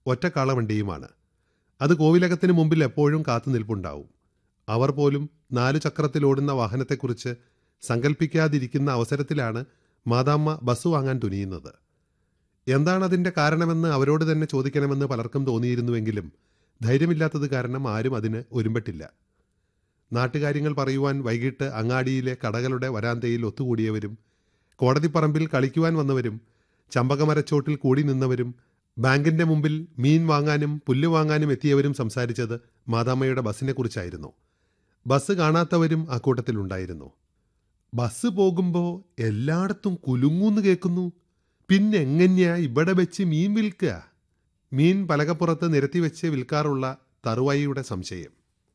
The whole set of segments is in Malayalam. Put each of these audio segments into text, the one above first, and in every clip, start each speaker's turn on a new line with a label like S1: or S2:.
S1: ഒറ്റക്കാളവണ്ടിയുമാണ് അത് കോവിലകത്തിന് മുമ്പിൽ എപ്പോഴും കാത്തു നിൽപ്പുണ്ടാവും അവർ പോലും നാലു ചക്രത്തിലോടുന്ന വാഹനത്തെക്കുറിച്ച് സങ്കല്പിക്കാതിരിക്കുന്ന അവസരത്തിലാണ് മാതാമ്മ ബസ് വാങ്ങാൻ തുനിയുന്നത് എന്താണ് അതിൻ്റെ കാരണമെന്ന് അവരോട് തന്നെ ചോദിക്കണമെന്ന് പലർക്കും തോന്നിയിരുന്നുവെങ്കിലും ധൈര്യമില്ലാത്തത് കാരണം ആരും അതിന് ഒരുമ്പെട്ടില്ല നാട്ടുകാര്യങ്ങൾ പറയുവാൻ വൈകിട്ട് അങ്ങാടിയിലെ കടകളുടെ വരാന്തയിൽ ഒത്തുകൂടിയവരും കോടതിപ്പറമ്പിൽ കളിക്കുവാൻ വന്നവരും ചമ്പകമരച്ചോട്ടിൽ കൂടി നിന്നവരും ബാങ്കിന്റെ മുമ്പിൽ മീൻ വാങ്ങാനും പുല്ല് വാങ്ങാനും എത്തിയവരും സംസാരിച്ചത് മാതാമ്മയുടെ ബസ്സിനെക്കുറിച്ചായിരുന്നു ബസ് കാണാത്തവരും ആ കൂട്ടത്തിലുണ്ടായിരുന്നു ബസ് പോകുമ്പോൾ എല്ലായിടത്തും കുലുങ്ങൂന്ന് കേൾക്കുന്നു പിന്നെ എങ്ങനെയാ ഇവിടെ വെച്ച് മീൻ വിൽക്കുക മീൻ പലകപ്പുറത്ത് നിരത്തി വെച്ച് വിൽക്കാറുള്ള തറുവായിയുടെ സംശയം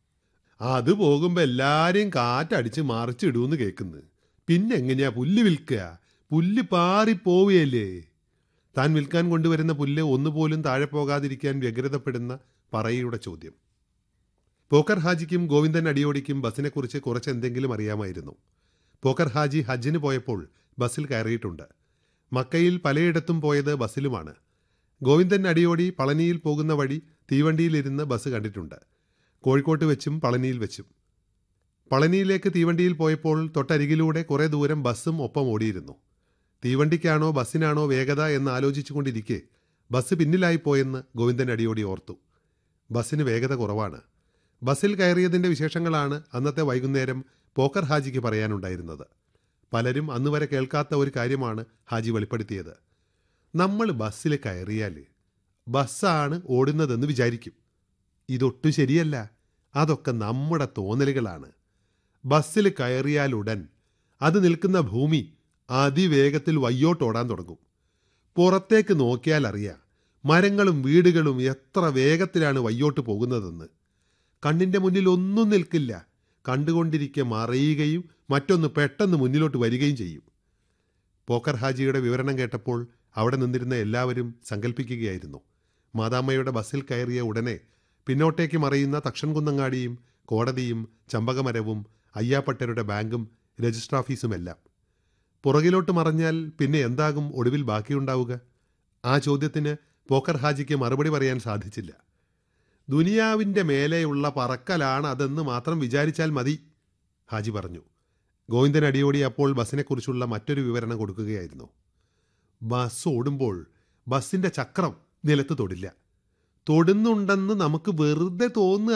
S1: അത് പോകുമ്പോൾ എല്ലാരെയും കാറ്റടിച്ച് മറിച്ചിടൂന്ന് കേൾക്കുന്നു പിന്നെ എങ്ങനെയാ പുല്ല് വിൽക്കുക പുല്ല് പാറിപ്പോവുകയല്ലേ താൻ വിൽക്കാൻ കൊണ്ടുവരുന്ന പുല്ല് ഒന്നുപോലും താഴെ പോകാതിരിക്കാൻ വ്യഗ്രതപ്പെടുന്ന പറയുടെ ചോദ്യം പോക്കർ ഹാജിക്കും ഗോവിന്ദൻ അടിയോടിക്കും ബസ്സിനെക്കുറിച്ച് കുറച്ച് എന്തെങ്കിലും അറിയാമായിരുന്നു പോക്കർ ഹാജി ഹജ്ജിന് പോയപ്പോൾ ബസ്സിൽ കയറിയിട്ടുണ്ട് മക്കയിൽ പലയിടത്തും പോയത് ബസ്സിലുമാണ് ഗോവിന്ദൻ അടിയോടി പളനിയിൽ പോകുന്ന വഴി തീവണ്ടിയിലിരുന്ന് ബസ് കണ്ടിട്ടുണ്ട് കോഴിക്കോട്ട് വെച്ചും പളനിയിൽ വെച്ചും പളനിയിലേക്ക് തീവണ്ടിയിൽ പോയപ്പോൾ തൊട്ടരികിലൂടെ കുറേ ദൂരം ബസ്സും ഒപ്പം ഓടിയിരുന്നു തീവണ്ടിക്കാണോ ബസ്സിനാണോ വേഗത എന്ന് ആലോചിച്ചുകൊണ്ടിരിക്കെ ബസ് പിന്നിലായിപ്പോയെന്ന് ഗോവിന്ദൻ അടിയോടി ഓർത്തു ബസ്സിന് വേഗത കുറവാണ് ബസ്സിൽ കയറിയതിൻ്റെ വിശേഷങ്ങളാണ് അന്നത്തെ വൈകുന്നേരം പോക്കർ ഹാജിക്ക് പറയാനുണ്ടായിരുന്നത് പലരും അന്ന് വരെ കേൾക്കാത്ത ഒരു കാര്യമാണ് ഹാജി വെളിപ്പെടുത്തിയത് നമ്മൾ ബസ്സിൽ കയറിയാൽ ബസ്സാണ് ഓടുന്നതെന്ന് വിചാരിക്കും ഇതൊട്ടും ശരിയല്ല അതൊക്കെ നമ്മുടെ തോന്നലുകളാണ് ബസ്സിൽ കയറിയാലുടൻ അത് നിൽക്കുന്ന ഭൂമി അതിവേഗത്തിൽ വയ്യോട്ടോടാൻ തുടങ്ങും പുറത്തേക്ക് നോക്കിയാൽ അറിയാം മരങ്ങളും വീടുകളും എത്ര വേഗത്തിലാണ് വയ്യോട്ട് പോകുന്നതെന്ന് കണ്ണിൻ്റെ മുന്നിൽ ഒന്നും നിൽക്കില്ല കണ്ടുകൊണ്ടിരിക്കെ മറയുകയും മറ്റൊന്ന് പെട്ടെന്ന് മുന്നിലോട്ട് വരികയും ചെയ്യും പോക്കർ ഹാജിയുടെ വിവരണം കേട്ടപ്പോൾ അവിടെ നിന്നിരുന്ന എല്ലാവരും സങ്കല്പിക്കുകയായിരുന്നു മാതാമ്മയുടെ ബസ്സിൽ കയറിയ ഉടനെ പിന്നോട്ടേക്ക് മറയുന്ന തക്ഷൻകുന്നങ്ങാടിയും കോടതിയും ചമ്പകമരവും അയ്യാപ്പട്ടരുടെ ബാങ്കും രജിസ്റ്റർ ഓഫീസുമെല്ലാം പുറകിലോട്ട് മറഞ്ഞാൽ പിന്നെ എന്താകും ഒടുവിൽ ബാക്കിയുണ്ടാവുക ആ ചോദ്യത്തിന് പോക്കർ ഹാജിക്ക് മറുപടി പറയാൻ സാധിച്ചില്ല ദുനിയാവിൻ്റെ മേലെയുള്ള പറക്കലാണ് അതെന്ന് മാത്രം വിചാരിച്ചാൽ മതി ഹാജി പറഞ്ഞു ഗോവിന്ദൻ അടിയോടി അപ്പോൾ ബസ്സിനെക്കുറിച്ചുള്ള മറ്റൊരു വിവരണം കൊടുക്കുകയായിരുന്നു ബസ് ഓടുമ്പോൾ ബസ്സിൻ്റെ ചക്രം നിലത്ത് തൊടില്ല തൊടുന്നുണ്ടെന്ന് നമുക്ക് വെറുതെ തോന്നുക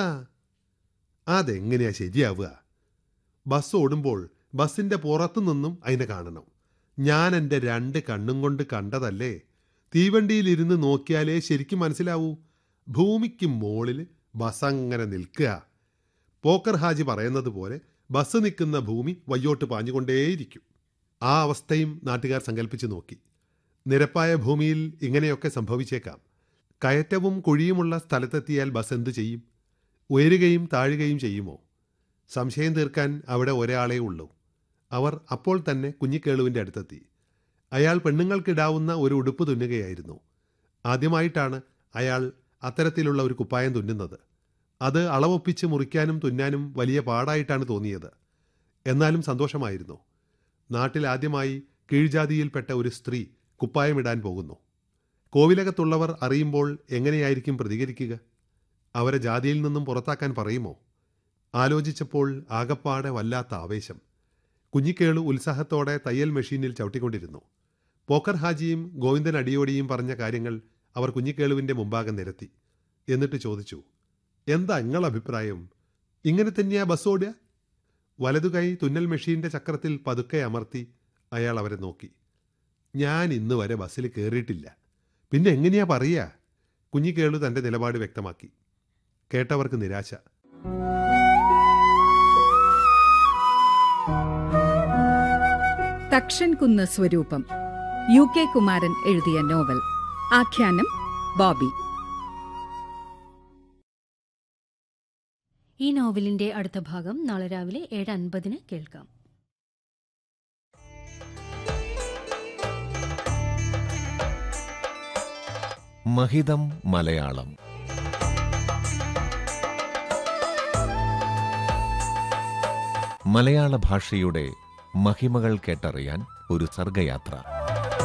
S1: അതെങ്ങനെയാ ശരിയാവുക ബസ് ഓടുമ്പോൾ ബസ്സിൻ്റെ പുറത്തു നിന്നും അതിനെ കാണണം ഞാൻ എൻ്റെ രണ്ട് കണ്ണും കൊണ്ട് കണ്ടതല്ലേ തീവണ്ടിയിലിരുന്ന് നോക്കിയാലേ ശരിക്കും മനസ്സിലാവൂ ഭൂമിക്ക് മുകളിൽ ബസ് അങ്ങനെ നിൽക്കുക പോക്കർ ഹാജി പറയുന്നത് പോലെ ബസ് നിൽക്കുന്ന ഭൂമി വയ്യോട്ട് പാഞ്ഞുകൊണ്ടേയിരിക്കും ആ അവസ്ഥയും നാട്ടുകാർ സങ്കല്പിച്ചു നോക്കി നിരപ്പായ ഭൂമിയിൽ ഇങ്ങനെയൊക്കെ സംഭവിച്ചേക്കാം കയറ്റവും കുഴിയുമുള്ള സ്ഥലത്തെത്തിയാൽ ബസ് എന്തു ചെയ്യും ഉയരുകയും താഴുകയും ചെയ്യുമോ സംശയം തീർക്കാൻ അവിടെ ഒരാളേ ഉള്ളൂ അവർ അപ്പോൾ തന്നെ കുഞ്ഞിക്കേളുവിൻ്റെ അടുത്തെത്തി അയാൾ പെണ്ണുങ്ങൾക്കിടാവുന്ന ഒരു ഉടുപ്പ് തുന്നുകയായിരുന്നു ആദ്യമായിട്ടാണ് അയാൾ അത്തരത്തിലുള്ള ഒരു കുപ്പായം തുന്നുന്നത് അത് അളവൊപ്പിച്ച് മുറിക്കാനും തുന്നാനും വലിയ പാടായിട്ടാണ് തോന്നിയത് എന്നാലും സന്തോഷമായിരുന്നു നാട്ടിൽ ആദ്യമായി കീഴ്ജാതിയിൽപ്പെട്ട ഒരു സ്ത്രീ കുപ്പായമിടാൻ പോകുന്നു കോവിലകത്തുള്ളവർ അറിയുമ്പോൾ എങ്ങനെയായിരിക്കും പ്രതികരിക്കുക അവരെ ജാതിയിൽ നിന്നും പുറത്താക്കാൻ പറയുമോ ആലോചിച്ചപ്പോൾ ആകപ്പാടെ വല്ലാത്ത ആവേശം കുഞ്ഞിക്കേളു ഉത്സാഹത്തോടെ തയ്യൽ മെഷീനിൽ ചവിട്ടിക്കൊണ്ടിരുന്നു പോക്കർ ഹാജിയും ഗോവിന്ദൻ അടിയോടിയും പറഞ്ഞ കാര്യങ്ങൾ അവർ കുഞ്ഞിക്കേളുവിൻ്റെ മുമ്പാകെ നിരത്തി എന്നിട്ട് ചോദിച്ചു എന്താ നിങ്ങളെ അഭിപ്രായം ഇങ്ങനെ തന്നെയാ ബസ് ഓടുക വലതുകൈ തുന്നൽ മെഷീന്റെ ചക്രത്തിൽ പതുക്കെ അമർത്തി അയാൾ അവരെ നോക്കി ഞാൻ ഇന്ന് വരെ ബസ്സിൽ കയറിയിട്ടില്ല പിന്നെ എങ്ങനെയാ പറയുക കുഞ്ഞിക്കേളു തൻ്റെ നിലപാട് വ്യക്തമാക്കി കേട്ടവർക്ക് നിരാശ
S2: തക്ഷൻ കുന്ന് സ്വരൂപം യു കെ കുമാരൻ എഴുതിയ നോവൽ ആഖ്യാനം ബോബി
S3: ഈ നോവലിന്റെ അടുത്ത ഭാഗം നാളെ രാവിലെ ഏഴ് അൻപതിന് കേൾക്കാം
S4: മഹിതം മലയാളം മലയാള ഭാഷയുടെ മഹിമകൾ കേട്ടറിയാൻ ഒരു സർഗയാത്ര